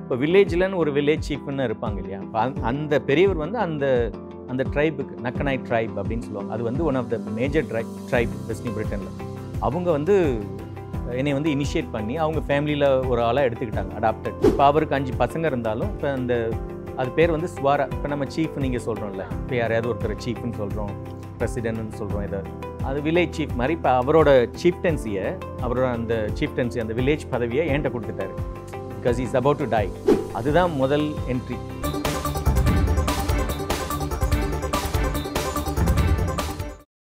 இப்போ வில்லேஜ்லன்னு ஒரு வில்லேஜ் சீஃப்னு இருப்பாங்க இல்லையா அப்ப அந்த- அந்த பெரியவர் வந்து அந்த அந்த ட்ரைபுக்கு நக்கனாய் ட்ரைப் அப்படின்னு சொல்லுவாங்க அது வந்து ஒன் ஆஃப் த மேஜர் ட்ரை ட்ரைப் வெஸ்ட் பிரிட்டனில் அவங்க வந்து என்னை வந்து இனிஷியேட் பண்ணி அவங்க ஃபேமிலியில் ஒரு ஆளாக எடுத்துக்கிட்டாங்க அடாப்டட் இப்போ அவருக்கு அஞ்சு பசங்க இருந்தாலும் இப்போ அந்த அது பேர் வந்து ஸ்வாரா இப்போ நம்ம சீஃப் நீங்கள் சொல்கிறோம்ல இப்போ யாரையாவது ஒருத்தர் சீஃப்னு சொல்கிறோம் பிரசிடென்ட்னு சொல்கிறோம் ஏதாவது அது வில்லேஜ் சீஃப் மாதிரி இப்போ அவரோட சீஃப்டன்சியை அவரோட அந்த சீஃப்டன்சி அந்த வில்லேஜ் பதவியை என்கிட்ட கொடுத்துட்டாரு because is about to die அதுதான் முதல் என்ட்ரி